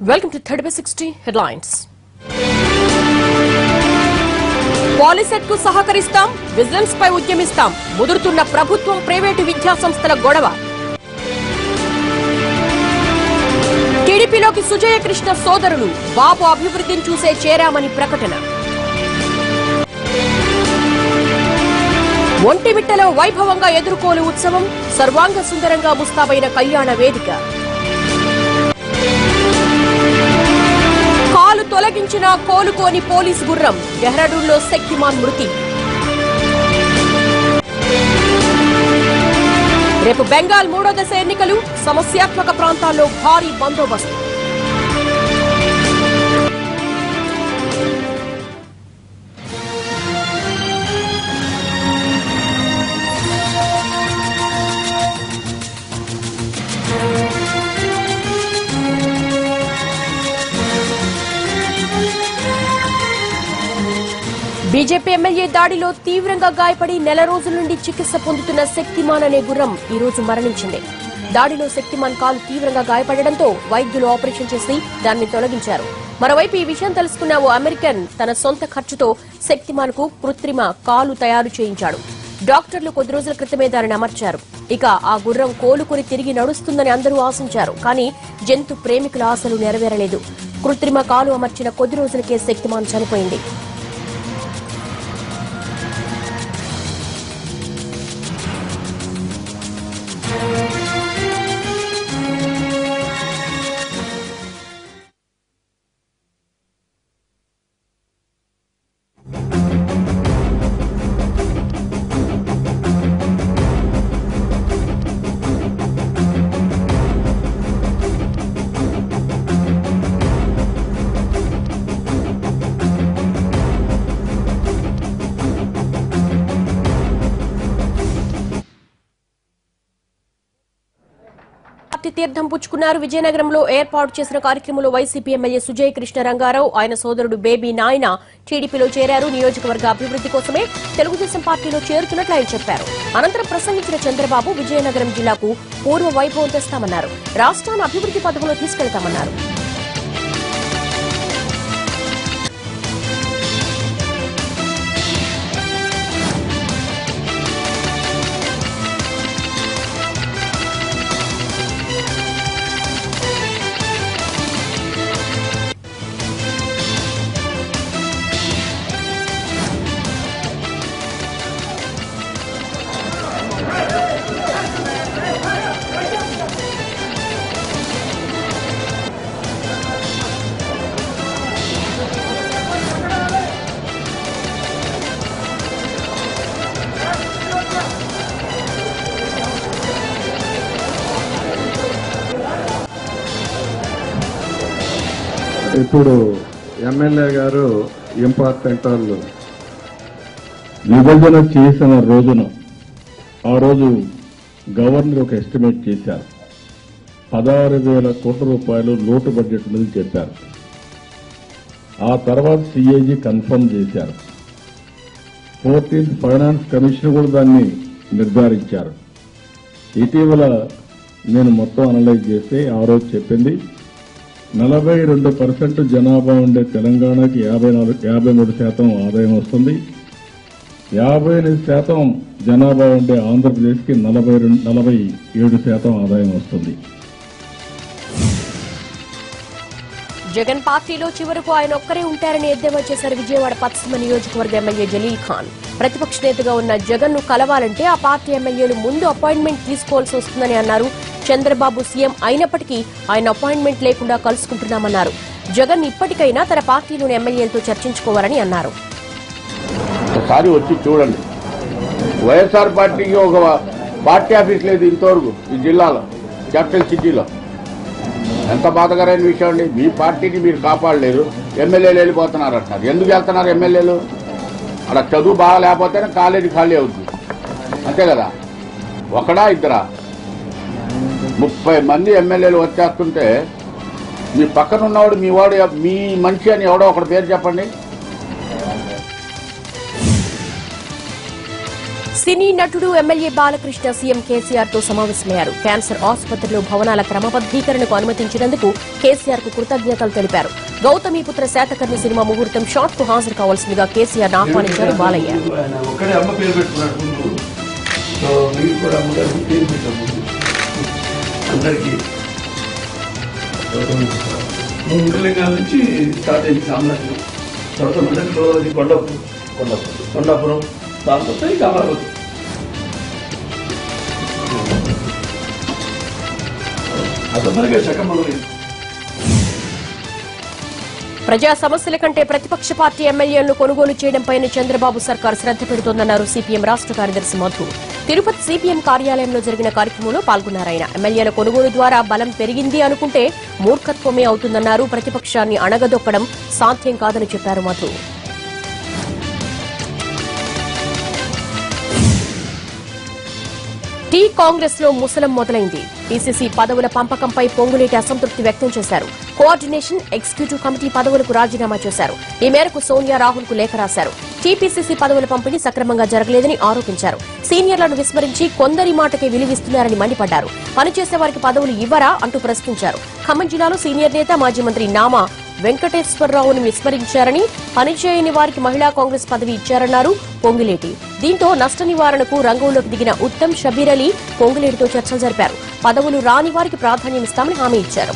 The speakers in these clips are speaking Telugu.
welcome to thirty by sixty headlines Polycet కు సహకరిస్తాం విజిలెన్స్ పై ఉద్యమిస్తాం ముదురుతున్న ప్రభుత్వం ప్రైవేటు విద్యా సంస్థల గొడవ టీడీపీలోకి సుజయ కృష్ణ సోదరులు బాబు అభివృద్ధిని చూసే చేరామని ప్రకటన ఒంటిమిట్టలో వైభవంగా ఎదుర్కోలు ఉత్సవం సర్వాంగ సుందరంగా ముస్తాబైన కళ్యాణ వేదిక కాలు తొలగించిన కోలుకోని పోలీసు గుర్రం డెహ్రాడూన్లో శక్తిమాన్ మృతి రేపు బెంగాల్ మూడో దశ ఎన్నికలు సమస్యాత్మక ప్రాంతాల్లో భారీ బందోబస్తు బీజేపీ ఎమ్మెల్యే దాడిలో తీవ్రంగా గాయపడి నెల రోజుల నుండి చికిత్స పొందుతున్న శక్తిమాన్ అనే గుర్రం ఈ రోజు మరణించింది దాడిలో శక్తిమాన్ కాలు తీవ్రంగా గాయపడడంతో వైద్యులు ఆపరేషన్ చేసి దాన్ని తొలగించారు మరోవైపు ఈ విషయం తెలుసుకున్న ఓ అమెరికన్ తన సొంత ఖర్చుతో శక్తిమాన్ కు కృత్రిమ కాలు తయారు చేయించాడు డాక్టర్లు కొద్ది రోజుల క్రితమే దానిని అమర్చారు ఇక ఆ గుర్రం కోలుకుని తిరిగి నడుస్తుందని అందరూ ఆశించారు కానీ జంతు ప్రేమికుల ఆశలు నెరవేరలేదు కృత్రిమ కాలు అమర్చిన కొద్ది రోజులకే శక్తిమాన్ చనిపోయింది పార్టీ తీర్థం పుచ్చుకున్నారు విజయనగరంలో ఏర్పాటు చేసిన కార్యక్రమంలో వైసీపీ ఎమ్మెల్యే సుజయ్ కృష్ణ రంగారావు ఆయన సోదరుడు బేబీ నాయన టీడీపీలో చేరారు నియోజకవర్గ అభివృద్ధి కోసమే తెలుగుదేశం పార్టీలో చేరుతున్నట్లు ఆయన చెప్పారు అనంతరం ప్రసంగించిన చంద్రబాబు విజయనగరం జిల్లాకు పూర్వ వైభవం తెస్తామన్నారు రాష్ట్రాన్ని అభివృద్ధి పథంలో తీసుకెళ్తామన్నారు ఇప్పుడు ఎమ్మెల్యే గారు ఇంపార్టెంట్ వాళ్ళు విభజన చేసిన రోజున ఆ రోజు గవర్నర్ ఒక ఎస్టిమేట్ చేశారు పదహారు వేల కోట్ల రూపాయలు లోటు బడ్జెట్ ఉందని చెప్పారు ఆ తర్వాత సిఏజీ కన్ఫర్మ్ చేశారు ఫోర్టీన్త్ ఫైనాన్స్ కమిషన్ కూడా దాన్ని నిర్ధారించారు ఇటీవల నేను మొత్తం అనలైజ్ చేస్తే ఆ రోజు చెప్పింది నలభై రెండు పర్సెంట్ జనాభా ఉండే తెలంగాణకి యాభై నాలుగు యాభై మూడు శాతం ఆదాయం వస్తుంది యాభై ఎనిమిది శాతం జనాభా ఉండే ఆంధ్రప్రదేశ్కి నలభై రెండు నలభై ఏడు శాతం ఆదాయం వస్తుంది జగన్ పార్టీలో చివరకు ఆయన ఒక్కరే ఉంటారని ఎద్దేవా చేశారు విజయవాడ పశ్చిమ నియోజకవర్గ ఎమ్మెల్యే జలీల్ ఖాన్ ప్రతిపక్ష నేతగా ఉన్న జగన్ ను కలవాలంటే ఆ పార్టీ ఎమ్మెల్యేలు ముందు అపాయింట్మెంట్ తీసుకోవాల్సి వస్తుందని అన్నారు చంద్రబాబు సీఎం అయినప్పటికీ ఆయన అపాయింట్మెంట్ లేకుండా కలుసుకుంటున్నామన్నారు జగన్ ఇప్పటికైనా తన పార్టీలోని ఎమ్మెల్యేలతో చర్చించుకోవాలని అన్నారు ఒకసారి వచ్చి చూడండి వైఎస్ఆర్ పార్టీకి ఒక పార్టీ ఆఫీస్ లేదు ఇంతవరకు ఈ జిల్లాలో క్యాపిటల్ సిటీలో ఎంత బాధకరమైన విషయం అండి మీ పార్టీని మీరు కాపాడలేరు ఎమ్మెల్యేలు వెళ్ళిపోతున్నారు అంటున్నారు ఎందుకు వెళ్తున్నారు ఎమ్మెల్యేలు అక్కడ చదువు బాగా లేకపోతేనే కాలేజీ ఖాళీ అవుతుంది అంతే కదా ఒకడా ఇద్దరా ముప్పై మంది ఎమ్మెల్యేలు వచ్చేస్తుంటే మీ పక్కన ఉన్నవాడు మీ వాడు మీ మనిషి అని ఎవడో ఒకటి పేరు చెప్పండి సినీ నటుడు ఎమ్మెల్యే బాలకృష్ణ సీఎం కేసీఆర్ తో సమావేశమయ్యారు క్యాన్సర్ ఆసుపత్రిలో భవనాల క్రమబద్దీకరణకు అనుమతించినందుకు కేసీఆర్ కు కృతజ్ఞతలు తెలిపారు గౌతమిపుత్ర శాతకర్ణి సినిమా ముహూర్తం షాట్ కు హాజరు కావాల్సిందిగా కేసీఆర్ ఆహ్వానించారు బాలయ్య ఆయన ఒక్కడే అమ్మ పేరు పెట్టుకున్నాడు ముందు సో మీరు కూడా అమ్మగారికి పేరు పెట్టాం ముందు అందరికీ ముందులింగాల నుంచి స్టార్ట్ అయింది సామ్రాజ్యం తర్వాత మొదటిలో అది కొండపు కొండపురం కొండాపురం దాని తర్వాత ఇక అమరావతి అతమరిగా శకమలైంది ప్రజా సమస్యల కంటే ప్రతిపక్ష పార్టీ ఎమ్మెల్యేలను కొనుగోలు చేయడంపైన చంద్రబాబు సర్కార్ శ్రద్ధ పెడుతోందన్నారు సిపిఎం రాష్ట్ర కార్యదర్శి మధు తిరుపతి సిపిఎం కార్యాలయంలో జరిగిన కార్యక్రమంలో పాల్గొన్నారాయన ఎమ్మెల్యేల కొనుగోలు ద్వారా బలం పెరిగింది అనుకుంటే మూర్ఖత్వమే అవుతుందన్నారు ప్రతిపక్షాన్ని అణగదొక్కడం సాధ్యం కాదని చెప్పారు మధు టీ కాంగ్రెస్ లో ముసలం మొదలైంది పీసీసీ పదవుల పంపకంపై పొంగులేటి అసంతృప్తి వ్యక్తం చేశారు కోఆర్డినేషన్ ఎగ్జిక్యూటివ్ కమిటీ పదవులకు రాజీనామా చేశారు ఈ మేరకు సోనియా రాహుల్ కు లేఖ రాశారు టీపీసీసీ పదవుల పంపిణీ సక్రమంగా జరగలేదని ఆరోపించారు సీనియర్లను విస్మరించి కొందరి మాటకే విలువిస్తున్నారని మండిపడ్డారు పనిచేసే వారికి పదవులు ఇవ్వరా అంటూ ప్రశ్నించారు ఖమ్మం జిల్లాలో సీనియర్ నేత మాజీ మంత్రి నామా వెంకటేశ్వరరావును విస్మరించారని పనిచేయని వారికి మహిళా కాంగ్రెస్ పదవి ఇచ్చారన్నారు పొంగిలేటి దీంతో నష్ట నివారణకు రంగంలోకి దిగిన ఉత్తమ్ షబీర్ అలీ పొంగిలేటితో చర్చలు జరిపారు పదవులు రాని వారికి ప్రాధాన్యం ఇస్తామని హామీ ఇచ్చారు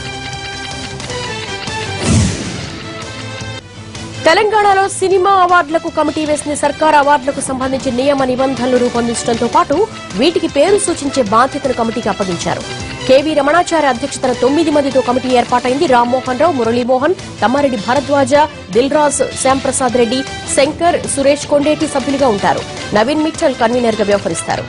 తెలంగాణలో సినిమా అవార్డులకు కమిటీ వేసిన సర్కార్ అవార్డులకు సంబంధించి నియమ నిబంధనలు రూపొందించడంతో పాటు వీటికి పేరు సూచించే బాధ్యతను కమిటీకి అప్పగించారు కేవీ రమణాచార్య అధ్యక్షతన తొమ్మిది మందితో కమిటీ ఏర్పాటైంది రామ్మోహన్ రావు మురళీమోహన్ తమ్మారెడ్డి భరద్వాజ దిల్రాజ్ శ్యాంప్రసాద్ రెడ్డి శంకర్ సురేష్ కొండేటి సభ్యులుగా ఉంటారు నవీన్ మిట్టల్ కన్వీనర్ గా వ్యవహరిస్తారు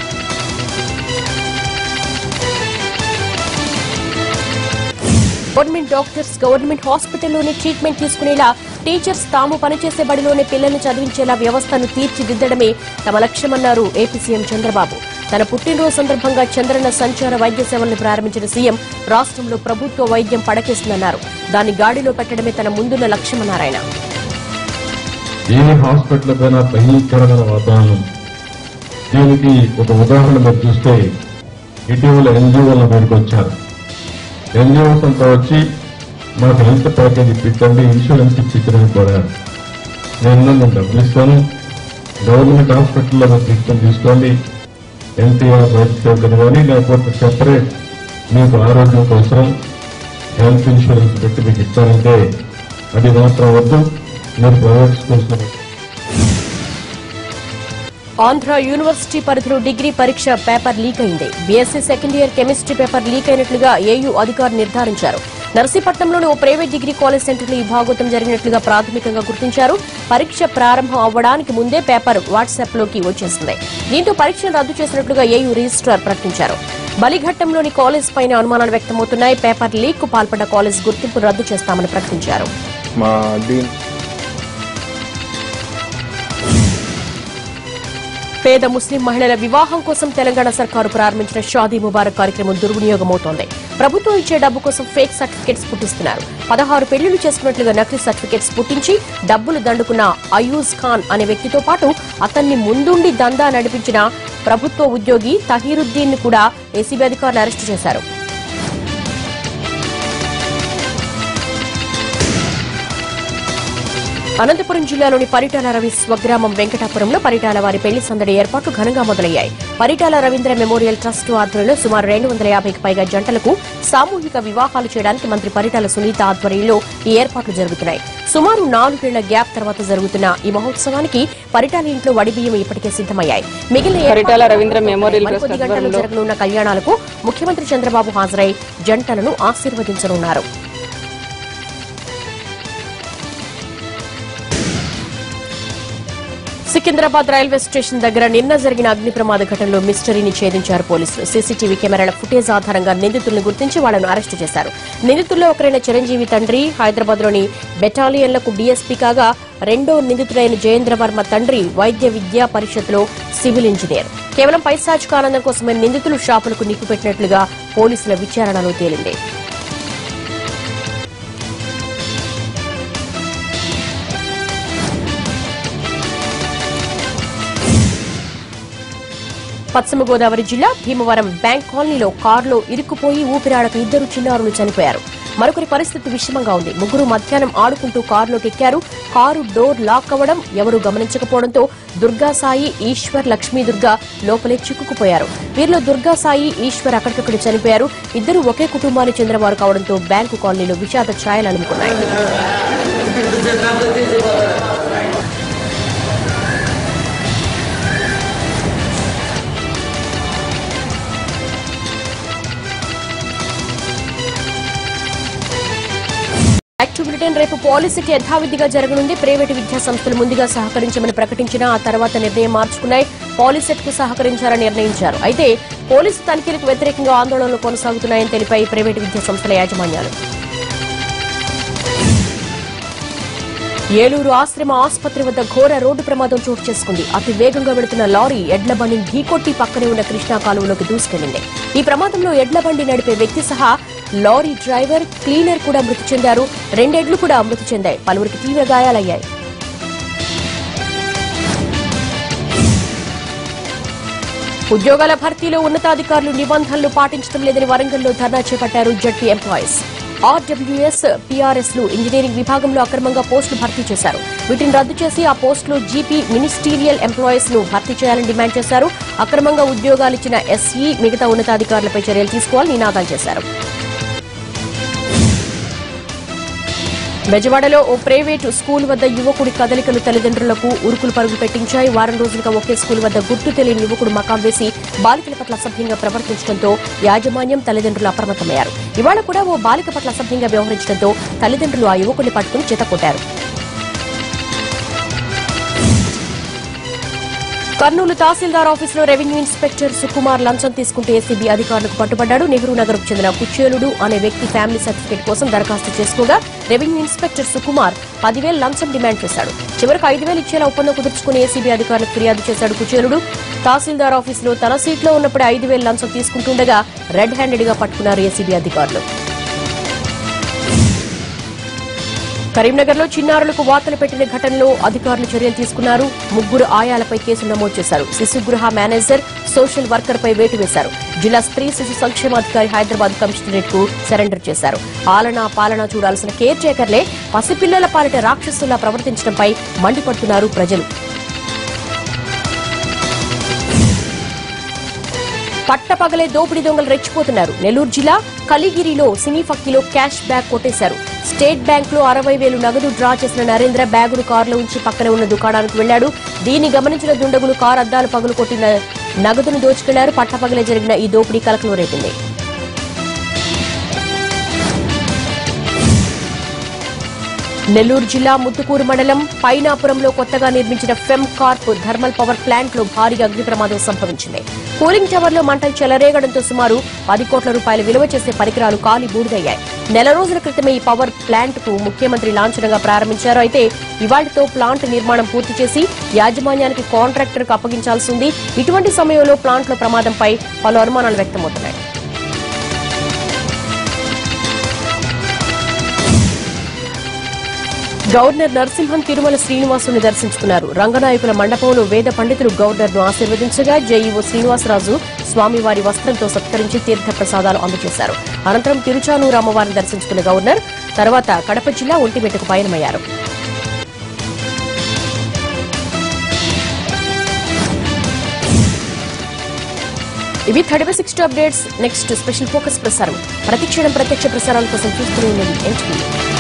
గవర్నమెంట్ డాక్టర్స్ గవర్నమెంట్ హాస్పిటల్లోనే ట్రీట్మెంట్ తీసుకునేలా టీచర్స్ తాము పనిచేసే బడిలోనే పిల్లల్ని చదివించేలా వ్యవస్థను తీర్చిదిద్దడమే తమ లక్ష్యమన్నారు ఏపీ సీఎం చంద్రబాబు తన పుట్టినరోజు సందర్భంగా చంద్రన్న సంచార వైద్య సేవలను ప్రారంభించిన సీఎం రాష్ట్రంలో ప్రభుత్వ వైద్యం పడకేస్తుందన్నారు దాన్ని గాడిలో పెట్టడమే తన ముందున్న లక్ష్యమన్నారు ఆయన ఏ హాస్పిటల్ పైన భయంకరమైన వాతావరణం దీనికి ఒక ఉదాహరణ మీరు చూస్తే ఇటీవల ఎన్జిఓల మీదకి వచ్చారు ఎన్జిఓస్ అంతా వచ్చి మాకు హెల్త్ ప్యాకేజ్ ఇప్పించండి ఇన్సూరెన్స్ ఇప్పించడానికి కోరారు నేను నేను డబ్బులు ఇస్తాను గవర్నమెంట్ హాస్పిటల్లో మీరు ట్రీట్మెంట్ తీసుకోండి ఎన్టీఆర్ వైద్య సేవకుని కానీ లేకపోతే సెపరేట్ మీకు ఆరోగ్యం కోసం హెల్త్ ఇన్సూరెన్స్ పెట్టి మీకు ఇస్తానంటే అది మాత్రం వద్దు మీరు ప్రైవేట్ స్కూల్స్ లో ఆంధ్ర యూనివర్సిటీ పరిధిలో డిగ్రీ పరీక్ష పేపర్ లీక్ అయింది BSc second year chemistry paper leak అయినట్లుగా ఏయూ అధికారులు నిర్ధారించారు నర్సీపట్నంలోని ఓ ప్రైవేట్ డిగ్రీ కాలేజ్ సెంటర్లో ఈ భాగోతం జరిగినట్లుగా ప్రాథమికంగా గుర్తించారు పరీక్ష ప్రారంభం అవ్వడానికి ముందే పేపర్ వాట్సాప్ లోకి వచ్చేసింది దీంతో పరీక్షను రద్దు చేసినట్లుగా ఏయూ రిజిస్ట్రార్ ప్రకటించారు బలిఘట్టంలోని కాలేజ్ పైన అనుమానాలు వ్యక్తమవుతున్నాయి పేపర్ లీక్ కు పాల్పడ్డ కాలేజ్ గుర్తింపు రద్దు చేస్తామని ప్రకటించారు మా డీన్ పేద ముస్లిం మహిళల వివాహం కోసం తెలంగాణ సర్కారు ప్రారంభించిన షాదీ ముబారక్ కార్యక్రమం దుర్వినియోగమవుతోంది ప్రభుత్వం ఇచ్చే డబ్బు కోసం ఫేక్ సర్టిఫికెట్స్ పుట్టిస్తున్నారు పదహారు పెళ్లిళ్లు చేసుకున్నట్లుగా నకిలీ సర్టిఫికెట్స్ పుట్టించి డబ్బులు దండుకున్న అయూజ్ ఖాన్ అనే వ్యక్తితో పాటు అతన్ని ముందుండి దందా నడిపించిన ప్రభుత్వ ఉద్యోగి తహీరుద్దీన్ ను కూడా ఏసీబీ అధికారులు అరెస్టు చేశారు అనంతపురం జిల్లాలోని పరిటాల రవి స్వగ్రామం వెంకటాపురంలో పరిటాల వారి పెళ్లి సందడి ఏర్పాట్లు ఘనంగా మొదలయ్యాయి పరిటాల రవీంద్ర మెమోరియల్ ట్రస్ట్ ఆధ్వర్యంలో సుమారు రెండు వందల యాభైకి పైగా జంటలకు సామూహిక వివాహాలు చేయడానికి మంత్రి పరిటాల సునీత ఆధ్వర్యంలో ఈ ఏర్పాట్లు జరుగుతున్నాయి సుమారు నాలుగేళ్ల గ్యాప్ తర్వాత జరుగుతున్న ఈ మహోత్సవానికి పరిటాల ఇంట్లో వడిబియ్యం ఇప్పటికే సిద్దమయ్యాయి మిగిలిన పరిటాల ఏర్పాట్లతో రవీంద్ర మెమోరియల్ మరికొద్ది ట్రస్ట్ గంటల్లో ఆధ్వర్యంలో జరగనున్న కళ్యాణాలకు ముఖ్యమంత్రి చంద్రబాబు హాజరై జంటలను ఆశీర్వదించనున్నారు సికింద్రాబాద్ రైల్వే స్టేషన్ దగ్గర నిన్న జరిగిన అగ్ని ప్రమాద ఘటనలో మిస్టరీని ఛేదించారు పోలీసులు సీసీటీవీ కెమెరాల ఫుటేజ్ ఆధారంగా నిందితులను గుర్తించి వాళ్లను అరెస్టు చేశారు నిందితుల్లో ఒకరైన చిరంజీవి తండ్రి హైదరాబాద్ లోని బెటాలియన్లకు డీఎస్పీ కాగా రెండో నిందితుడైన జయేంద్ర వర్మ తండ్రి వైద్య విద్యా పరిషత్లో సివిల్ ఇంజనీర్ కేవలం పైశాచిక ఆనందం కోసమే నిందితులు షాపులకు నిప్పుపెట్టినట్లుగా పోలీసుల విచారణలో తేలింది పశ్చిమ గోదావరి జిల్లా భీమవరం బ్యాంక్ కాలనీలో కారులో ఇరుక్కుపోయి ఊపిరాడక ఇద్దరు చిన్నారులు చనిపోయారు మరొకరి పరిస్థితి విషమంగా ఉంది ముగ్గురు మధ్యాహ్నం ఆడుకుంటూ కారులోకి ఎక్కారు కారు డోర్ లాక్ అవ్వడం ఎవరూ గమనించకపోవడంతో దుర్గా సాయి ఈశ్వర్ లక్ష్మీ దుర్గా లోపలే చిక్కుకుపోయారు వీరిలో దుర్గా సాయి ఈశ్వర్ అక్కడికక్కడ చనిపోయారు ఇద్దరు ఒకే కుటుంబానికి చెందినవారు కావడంతో బ్యాంకు కాలనీలో విషాద ఛాయలు అలుముకున్నాయి యాక్టివ్ బ్రిటన్ రేపు పాలసీకి యథావిధిగా జరగనుంది ప్రైవేటు విద్యా సంస్థలు ముందుగా సహకరించమని ప్రకటించినా ఆ తర్వాత నిర్ణయం మార్చుకున్నాయి పాలిసెట్ కు సహకరించారని నిర్ణయించారు అయితే పోలీసు తనిఖీలకు వ్యతిరేకంగా ఆందోళనలు కొనసాగుతున్నాయని తెలిపాయి ప్రైవేటు విద్యా సంస్థల యాజమాన్యాలు ఏలూరు ఆశ్రమ ఆసుపత్రి వద్ద ఘోర రోడ్డు ప్రమాదం చోటు చేసుకుంది అతి వేగంగా వెళుతున్న లారీ ఎడ్ల బండిని ఢీకొట్టి పక్కనే ఉన్న కృష్ణా కాలువలోకి దూసుకెళ్లింది ఈ ప్రమాదంలో ఎడ్ల బండి నడిపే వ్యక్తి సహా లారీ డ్రైవర్ క్లీనర్ కూడా మృతి చెందారు రెండెడ్లు కూడా మృతి చెందాయి పలువురికి తీవ్ర గాయాలయ్యాయి ఉద్యోగాల భర్తీలో ఉన్నతాధికారులు నిబంధనలు పాటించడం లేదని వరంగల్లో ధర్నా చేపట్టారు జడ్పీ ఎంప్లాయీస్ ఆర్డబ్ల్యూఎస్ పీఆర్ఎస్ లు ఇంజనీరింగ్ విభాగంలో అక్రమంగా పోస్టులు భర్తీ చేశారు వీటిని రద్దు చేసి ఆ పోస్టులు జీపీ మినిస్టీరియల్ ఎంప్లాయీస్ ను భర్తీ చేయాలని డిమాండ్ చేశారు అక్రమంగా ఉద్యోగాలిచ్చిన ఎస్ఈ మిగతా ఉన్నతాధికారులపై చర్యలు తీసుకోవాలని నినాదాలు చేశారు బెజవాడలో ఓ ప్రైవేటు స్కూల్ వద్ద యువకుడి కదలికలు తల్లిదండ్రులకు ఉరుకులు పరుగులు పెట్టించాయి వారం రోజులుగా ఒకే స్కూల్ వద్ద గుర్తు తెలియని యువకుడు మకాం వేసి బాలికల పట్ల అసభ్యంగా ప్రవర్తించడంతో యాజమాన్యం తల్లిదండ్రులు అప్రమత్తమయ్యారు ఇవాళ కూడా ఓ బాలిక పట్ల అసభ్యంగా వ్యవహరించడంతో తల్లిదండ్రులు ఆ యువకుడిని పట్టుకుని చేతకొట్టారు కర్నూలు తహసీల్దార్ ఆఫీసులో రెవెన్యూ ఇన్స్పెక్టర్ సుకుమార్ లంచం తీసుకుంటే ఏసీబీ అధికారులకు పట్టుబడ్డాడు నెహ్రూ నగర్కు చెందిన కుచేలుడు అనే వ్యక్తి ఫ్యామిలీ సర్టిఫికేట్ కోసం దరఖాస్తు చేసుకోగా రెవెన్యూ ఇన్స్పెక్టర్ సుకుమార్ పదివేలు లంచం డిమాండ్ చేశాడు చివరకు ఐదు వేలు ఇచ్చేలా ఒప్పందం కుదుర్చుకుని ఏసీబీ అధికారులకు ఫిర్యాదు చేశాడు కుచేలుడు తహసీల్దార్ ఆఫీసులో తన సీట్లో ఉన్నప్పుడే ఐదు వేలు లంచం తీసుకుంటుండగా రెడ్ హ్యాండెడ్ గా పట్టుకున్నారు ఏసీబీ అధికారులు కరీంనగర్లో చిన్నారులకు వార్తలు పెట్టిన ఘటనలో అధికారులు చర్యలు తీసుకున్నారు ముగ్గురు ఆయాలపై కేసులు నమోదు చేశారు శిశుగృహ మేనేజర్ సోషల్ వర్కర్ పై వేటు వేశారు జిల్లా స్త్రీ శిశు సంక్షేమాధికారి హైదరాబాద్ కమిషనరేట్ కు సరెండర్ చేశారు పాలన పాలన చూడాల్సిన కేర్ టేకర్లే పసిపిల్లల పాలిట రాక్షసులా ప్రవర్తించడంపై మండిపడుతున్నారు ప్రజలు పట్టపగలే దోపిడీ దొంగలు రెచ్చిపోతున్నారు నెల్లూరు జిల్లా కలిగిరిలో సినీ ఫక్కీలో క్యాష్ బ్యాగ్ కొట్టేశారు స్టేట్ బ్యాంక్ లో అరవై వేలు నగదు డ్రా చేసిన నరేంద్ర బ్యాగును కారులో ఉంచి పక్కనే ఉన్న దుకాణానికి వెళ్లాడు దీన్ని గమనించిన దుండగులు కారు అద్దాలు పగులు కొట్టిన నగదును దోచుకెళ్లారు పట్టపగలే జరిగిన ఈ దోపిడీ కలకలం రేపింది నెల్లూరు జిల్లా ముత్తుకూరు మండలం పైనాపురంలో కొత్తగా నిర్మించిన Femcorp thermal power plant లో భారీగా అగ్ని ప్రమాదం సంభవించింది కూలింగ్ టవర్ లో మంటలు చెలరేగడంతో సుమారు పది కోట్ల రూపాయల విలువ చేసే పరికరాలు కాలి బూడిదయ్యాయి నెల రోజుల క్రితమే ఈ పవర్ ప్లాంట్ కు ముఖ్యమంత్రి లాంఛనంగా ప్రారంభించారు అయితే ఇవాళతో ప్లాంట్ నిర్మాణం పూర్తి చేసి యాజమాన్యానికి కాంట్రాక్టర్ కు అప్పగించాల్సి ఉంది ఇటువంటి సమయంలో ప్లాంట్ లో ప్రమాదంపై పలు అనుమానాలు వ్యక్తమవుతున్నాయి గవర్నర్ నరసింహన్ తిరుమల శ్రీనివాసుని దర్శించుకున్నారు రంగనాయకుల మండపంలో వేద పండితులు గవర్నర్ ను ఆశీర్వదించగా జేఈఓ శ్రీనివాసరాజు స్వామివారి వస్త్రంతో సత్కరించి తీర్థ ప్రసాదాలు అందజేశారు అనంతరం తిరుచానూరు అమ్మవారిని దర్శించుకున్న గవర్నర్ తర్వాత కడప జిల్లా ఒంటిమిట్టకు పయనమయ్యారు ఇవి thirty sixty updates next special focus ప్రసారం ప్రతిక్షణం ప్రత్యక్ష ప్రసారాల కోసం చూస్తూనే ఉండండి ఎన్టీవీ